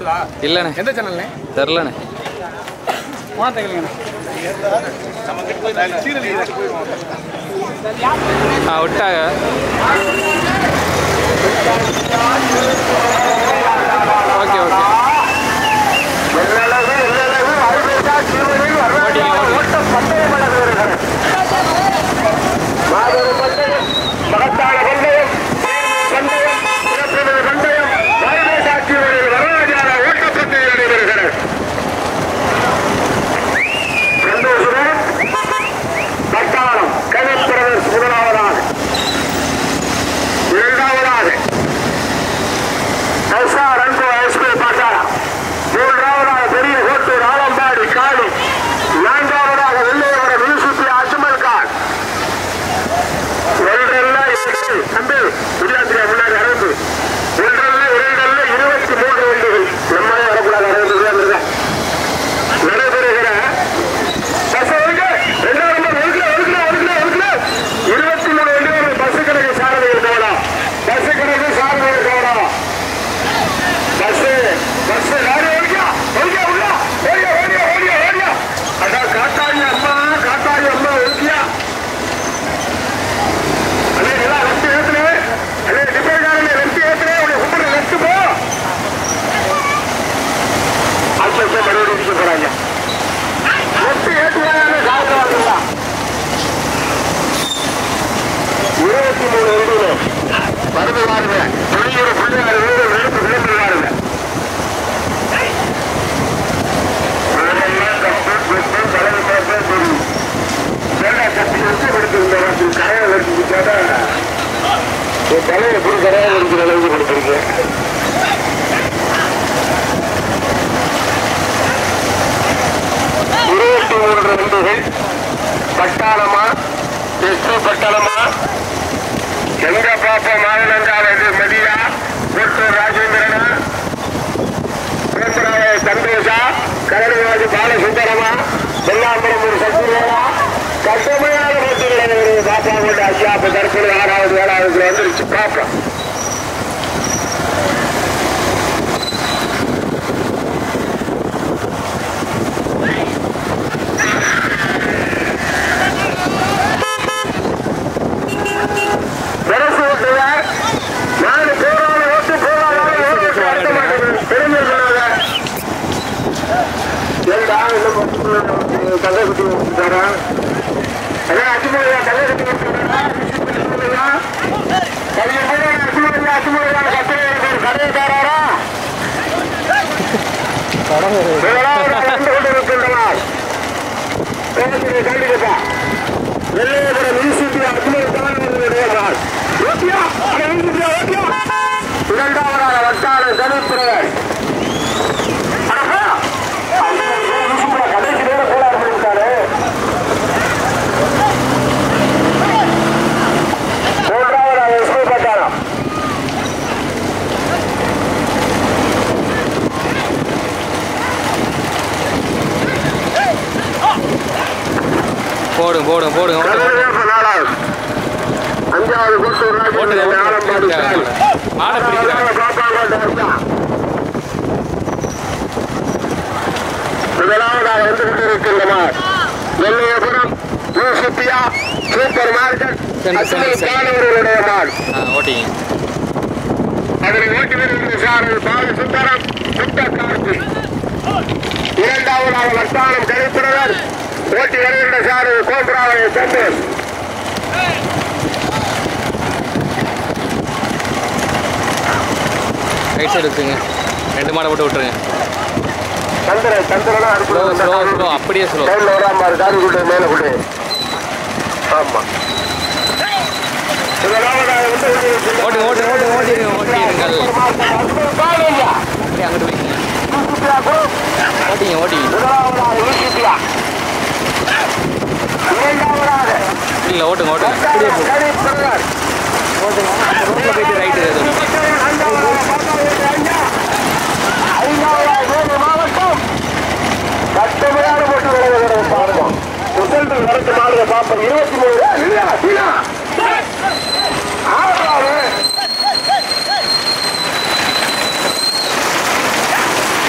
ஓடுதா இல்லைண்ணே எந்த சேனல்ண்ணே தெரிலண்ணே ஆ விட்டாங்க ஓகே ஓகே மகத்தான பந்தயம் பந்தயம் சிறப்புமிகு பந்தயம் வரவேற்றாட்சி வரலாற்றான ஓட்டப்பந்தயம் நடைபெறுகிறது சந்தோஷம் பட்டாளம் கவிப்பிரதர்ஸ் முதலாவதாக இரண்டாவதாக எஸ்ஆர் அன்பு எஸ்பி பட்டாளம் மூன்றாவதாக பெரிய கோட்டூர் ஆலம்பாடி காளி நான்காவதாக வெள்ளையவர மினிசிபி அஜ்மல் கான் ஒன்றல்ல இரண்டு தம்பி விஜயாந்திரியா முன்னாடி அரங்கு ஒன்றல்ல இரண்டல்ல இருபத்தி மூன்று வண்டிகள் நம்மளே வரக்கூடாது அரங்கு விஜயாந்திரா நடைபெறுகிற பஸ் ஒழுங்கு ரெண்டாவது நம்பர் ஒழுங்குல ஒழுங்குல ஒழுங்குல ஒழுங்குல இருபத்தி மூணு வண்டிகள் பஸ் கணக்கு சாரதிகள் போகலாம் பஸ் கணக்கு சாரதிகள் போகலாம் பஸ் பஸ் லாரி ஓடியா ஓடியா உள்ள ஓடியா ஓடியா ஓடியா ஓடியா அதான் காத்தாடி அம்மா காத்தாடி அம்மா ஓடியா அண்ணே எல்லாம் லெஃப்ட் ஏத்துனே அண்ணே டிப்பர்காரனே லெஃப்ட் ஏத்துனே உடைய கும்பிட லெஃப்ட் போ அடுத்த மறுபடியும் இடிக்க போறாங்க லெஃப்ட் ஏத்துனாங்க காசு வாங்குங்களா இருபத்தி மூணு வண்டியில வருது வாருங்க வெளியூர் பிள்ளையார் வீடு வெளுப்பு விளம்பரம் வாருங்க தலைமை பார்த்தா தெரியும் தேங்காய் கட்டி வச்சு கொடுத்துருந்த வாரத்தில் கரையை வச்சு கேட்டா என் தலையை எப்படி கரையை இருக்கிற அளவுக்கு கொடுத்துருக்கேன் இருபத்தி மூன்று வண்டிகள் பட்டாளமா எஸ்பி பட்டாளமா எங்க பாப்ப மாநிலங்காவது மதியா கோட்டூர் ராஜேந்திரனா பேசுறாங்க சந்தோஷா கரடுவாதி பாலசுந்தரமா வெள்ளாம்பரமூர் சத்தியமா கட்டமையான போட்டிகளை பாப்பா கொண்டு ஐயா இப்ப தற்போது ஆறாவது ஏழாவது வந்துருச்சு பாப்பா அரசு ஓட்டுவார் நாலு போராட ஓட்டு போராட நடத்த மாட்டேங்குது பெருமை சொன்னாங்க ஏண்டா இன்னும் கதை குட்டி வச்சுட்டாரா அதான் அச்சுமலையா கதை குட்டி வச்சுட்டாரா கல்வி போய் அச்சுமலையா அச்சுமலையா கத்தனை கடையக்காரா முதலாவது கொண்டு இருக்கின்றனர் பேசுகிறேன் கண்டிப்பா வெள்ளையபுரம் மினிசிபி அஜ்மல் தானவர்களுடையவர்கள் ஓட்டியா அதை மினிசிபி ஓட்டியா இரண்டாவதாக வட்டார தனிப்பிரவர் கடைசி நேரம் கூட ஆரம்பித்தாரு மூன்றாவதாக எஸ்பி பட்டாரம் போடுங்க போடுங்க போடுங்க ஓட்டுங்க கடைசி நாலாவது அஞ்சாவது கோட்டூர் ஓட்டுங்க ராஜேந்திரன் ஆலம்பாடி ஓட்டுங்க மாடை பிடிக்கிறாங்க முதலாவதாக வந்து கொண்டிருக்கின்றனர் வெள்ளையபுரம் யூசிப்பியா சூப்பர் மார்க்கெட் சரி, சரி, அஸ்மல் சரி. கானவர்களுடைய நாள் ஆ ஓட்டிங்க அதனை ஓட்டி வருகின்ற சாரதி பால சுந்தரம் சுத்த கார்த்தி இரண்டாவதாக வட்டானம் கழிப்பிரவர் ஓட்டி வருகின்ற சாரதி கோபுராவை சந்தோஷ் ரைட் சைடு வச்சுங்க ரெண்டு மாடை போட்டு விட்டுருங்க சந்திரன் சந்திரனா ஸ்லோ ஸ்லோ ஸ்லோ அப்படியே ஸ்லோ கையில் வராம காது கொண்டு மேல கொண்டு ஆமா முதலாவதாக வந்து கொண்டிருக்கின்ற ஓட்டுங்க ஓட்டுங்க ஓட்டுங்க ஓட்டிடுங்க ஓட்டிடுங்கள் அஸ்மல் காலையா அப்படியே அங்கிட்டு போய்க்குங்க யூசிப்பியா குரூப் ஓட்டிங்க ஓட்டிங்க முதலாவதாக யூசிப்பியா இரண்டாவதாக இல்லை ஓட்டுங்க ஓட்டுங்க அப்படியே போ கழிப்பிரவர் ஓட்டுங்க ரோட்டில் போயிட்டு ரைட்டு கட்டுமையான போட்டி விளையாடுகிற பார்ப்போம் ரிசல்ட் நடத்த மாதிரி பார்ப்போம் இருபத்தி மூணு இல்லையா சீனா ஆறாவது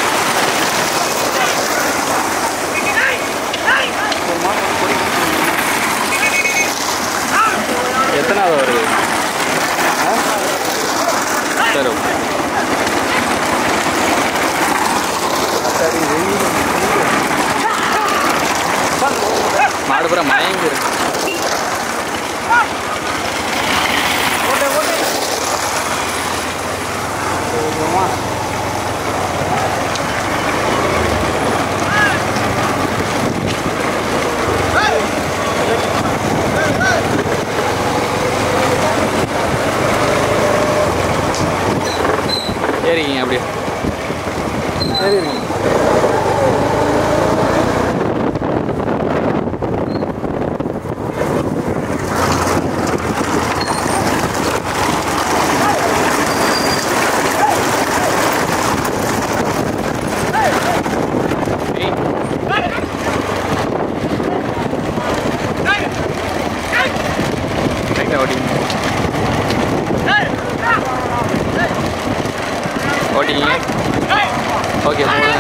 போயிட்டாரு மாடு பூரா மயங்கி இருக்கு ஏறிக்கிங்க அப்படியே ஏய். ரைட்டா ஓட்டிங்க ஓட்டிங்க ஓகே போங்க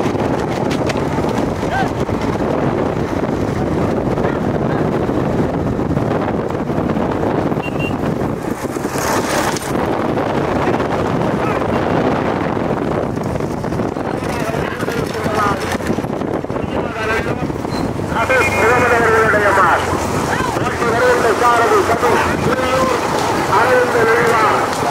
அது முகமது அவர்களுடைய மார் ஓட்டி வருகின்ற சாரதி சதீஷ் திருவள்ளூர் அரவிந்த் நெல்வா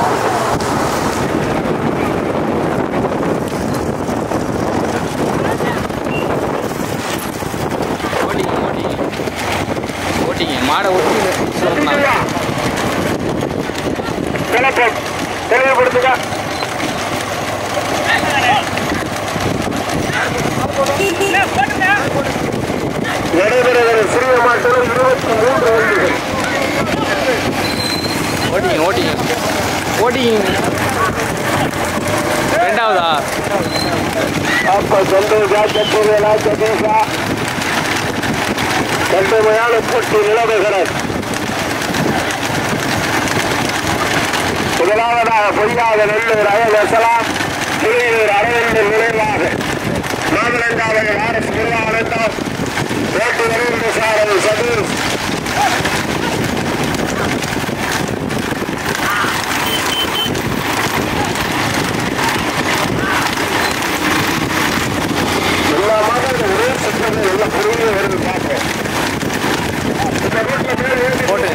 ஓட்டிங்க ஓட்டிங்க ஓட்டிங்க மாடை ஓட்டிங்க சொன்னா கிளப்பம் தெளிவுபடுத்துங்க நடைபெறுகிற சிறிய மாட்டில் இருபத்தி மூன்று வண்டிகள் ஓட்டிங்க ஓட்டிங்க ஓட்டிங்க ரெண்டாவதா அப்ப சந்தோஷா சத்துவேலா சதீஷா கடுமையான போட்டி நிலவுகிறது முதலாவதாக பொய்யாத நெல்லூர் அழகலாம் திருநீர் அரவிந்த் நினைவாக மாமலங்காவது ஆர்எஸ் குருவானந்தம் ஓட்டு வருகின்ற சாரதி சதீஷ் எல்லா மாதங்களும் ஒரே சுத்தம் எல்லா பொருளும் வருது பார்ப்போம் இந்த ரோட்ல பேர் ஏறி போட்டு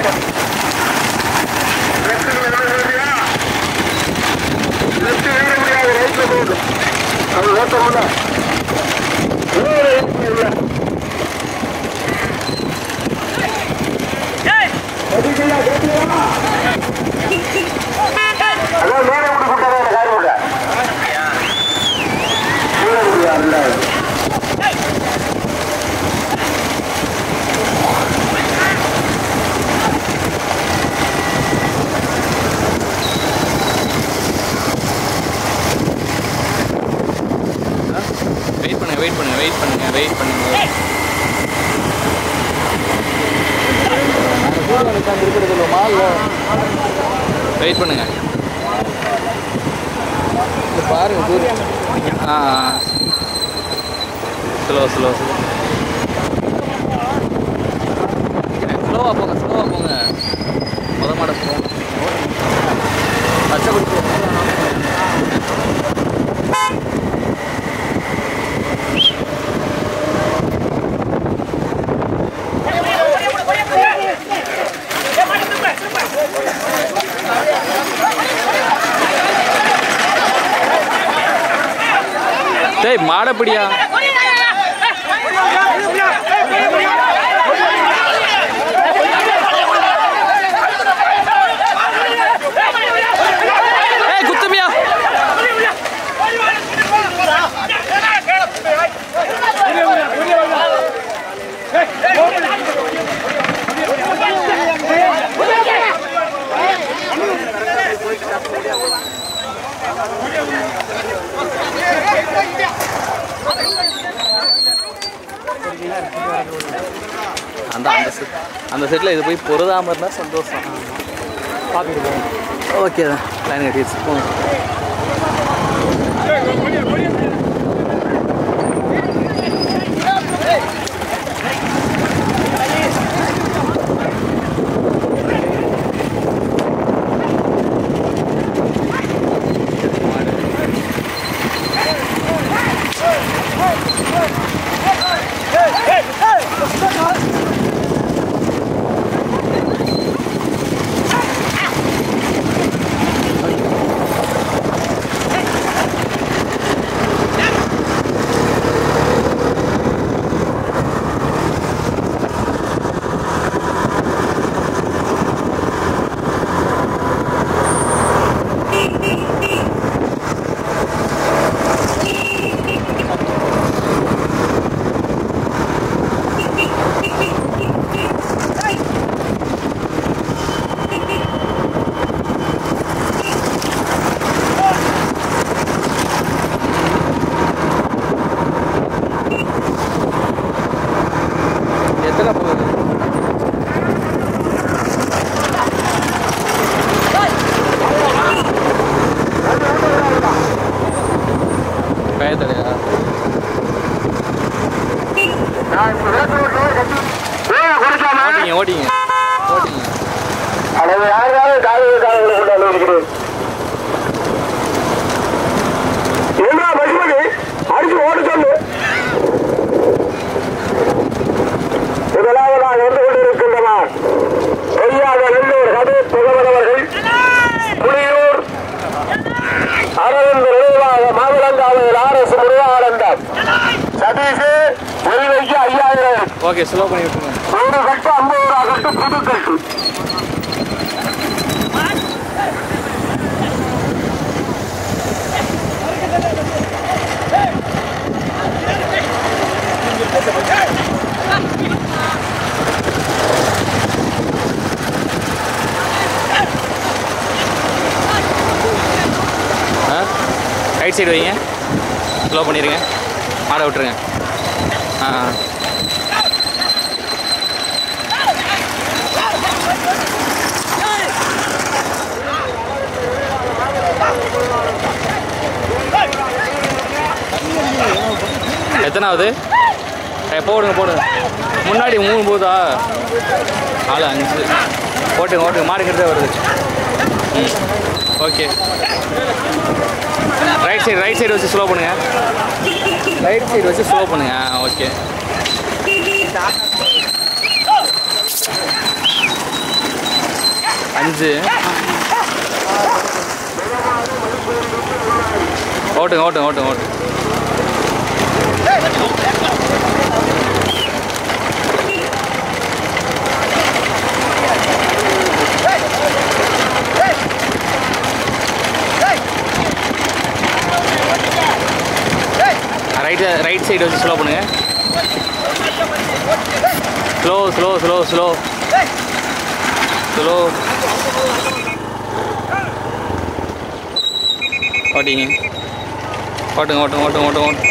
லெஃப்ட் ஏற முடியா லெஃப்ட் ஏற முடியாது ரைட்ல போகுது அது ஓட்ட முடியல இன்னொரு ஏற்றம் இல்லை அடிக்கலையா, கேட்கலையா? அதான் மேலே விட்டு கூட்டாதான் எனக்கு காரியம் இல்லை. கீழே முடியாதுல்ல. வெயிட் பண்ணுங்க வெயிட் பண்ணுங்க வெயிட் பண்ணுங்க வெயிட் பண்ணுங்க வெயிட் பண்ணுங்க பாருங்க ஆ ஸ்லோ ஸ்லோ ஸ்லோ ஸ்லோவாக போங்க ஸ்லோவாக போங்க முத மாட ஸ்லோ பச்சை குடிச்சு டேய் மாடப்பிடியா ஏய் குத்துமியா அந்த அந்த செட் அந்த செட்டில் இது போய் பொருதாமல் இருந்தால் சந்தோஷம் பார்த்துட்டு போவோம் ஓகே தான் லைன் கட்டிடுச்சு போங்க பயத்தடையா ஓட்டிங்க ஓட்டிங்க ஓட்டிங்க அளவு யாராவது காலையில் காலையில் கொண்டு அனுமதிக்கிறேன் என்ன பசுமதி அடிச்சு ஓட சொல்லு முதலாவதாக வந்து கொண்டிருக்கின்றனர் பொய்யாத நெல்லூர் கதை புகவரவர்கள் புலியூர் அரவிந்த் நினைவாக மாவிலங்காவையில் ஆர் எஸ் முருகானந்தம் சதீஷ் ஒரு வைக்க ஐயாயிரம் ஓகே ஸ்லோ பண்ணி விட்டுருங்க ஒரு கட்டு ஐம்பது ரூபா கட்டு புது கட்டு ஆ ரைட் சைடு வைங்க ஸ்லோ பண்ணிடுங்க மாட விட்டுருங்க ஆ எத்தனாவது ஏ போடுங்க போடுங்க முன்னாடி மூணு போதா நாலு அஞ்சு ஓட்டுங்க ஓட்டுங்க மாடுக்கிறதே வருது ம் okay right side right side வச்சு ஸ்லோ பண்ணுங்க ரைட் சைடு வச்சு ஸ்லோ பண்ணுங்க ஆ ஓகே அஞ்சு ஓட்டுங்க ஓட்டுங்க ஓட்டுங்க ஓட்டுங்க ரைட் ரைட் சைடு வச்சு ஸ்லோ பண்ணுங்க slow slow slow slow slow ஓட்டிங்க ஓட்டுங்க ஓட்டுங்க ஓட்டுங்க ஓட்டுங்க ஓட்டுங்க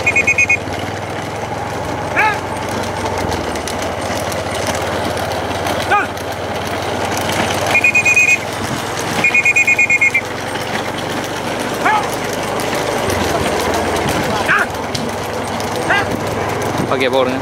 ஓகே போடுங்க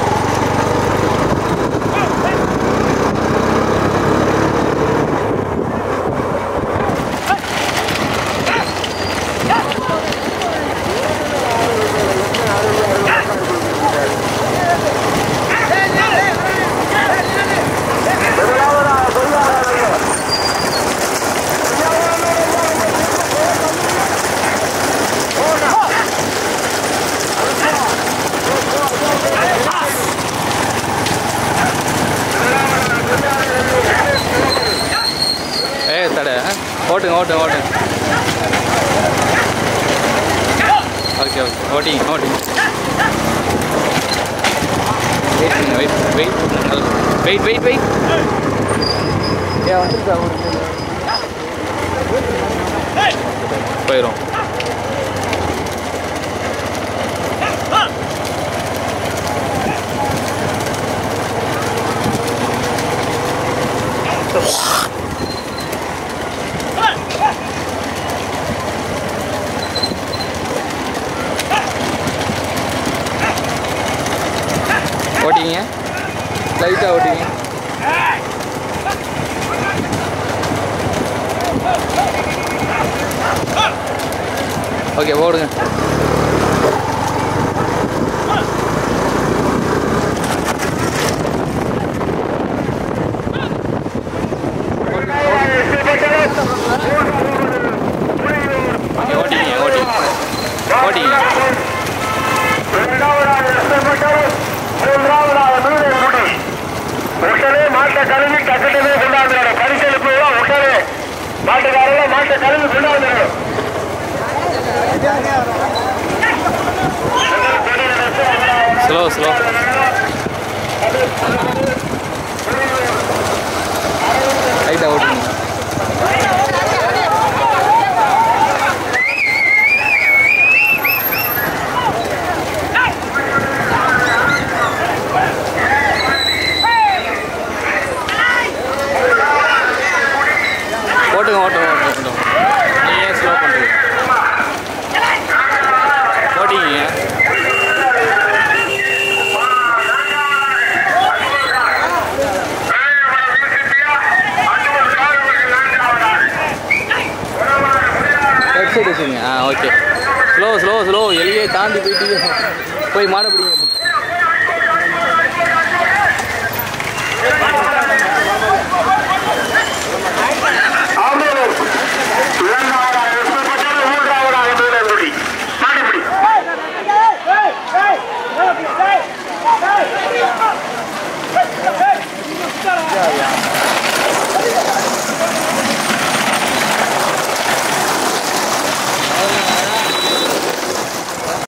ஏ தடை ஓட்டுங்க ஓட்டுங்க ஓட்டுங்க ஓகே ஓகே ஓட்டிங்க ஓட்டிங்க wait wait wait wait wait போயிடும் ஓட்டிங்க லைட்டாக ஓட்டிங்க ஓகே ஓடுங்க ஓகே ஓட்டிங்க ஓட்டிங்க ஓட்டிங்க உடனே மாட்டை கழுவி கட்டணமே கொண்டாந்துடணும் பரிசளிப்பு உடனே மாட்டுக்காரங்க மாட்டை கழுவி கொண்டாந்துடணும் ஸ்லோ ஸ்லோ லைட்டாக ஓட்டுங்க ஓட்டுங்க ஓட்டுங்க ஓட்டுங்க ஓட்டுங்க நீ ஏன் ஸ்லோ பண்ணுறீங்க ஓட்டிங்க லெஃப்ட் சைடு வச்சுங்க ஆ ஓகே ஸ்லோ ஸ்லோ ஸ்லோ எல்லையே தாண்டி போயிட்டீங்க போய் மாட பிடிங்க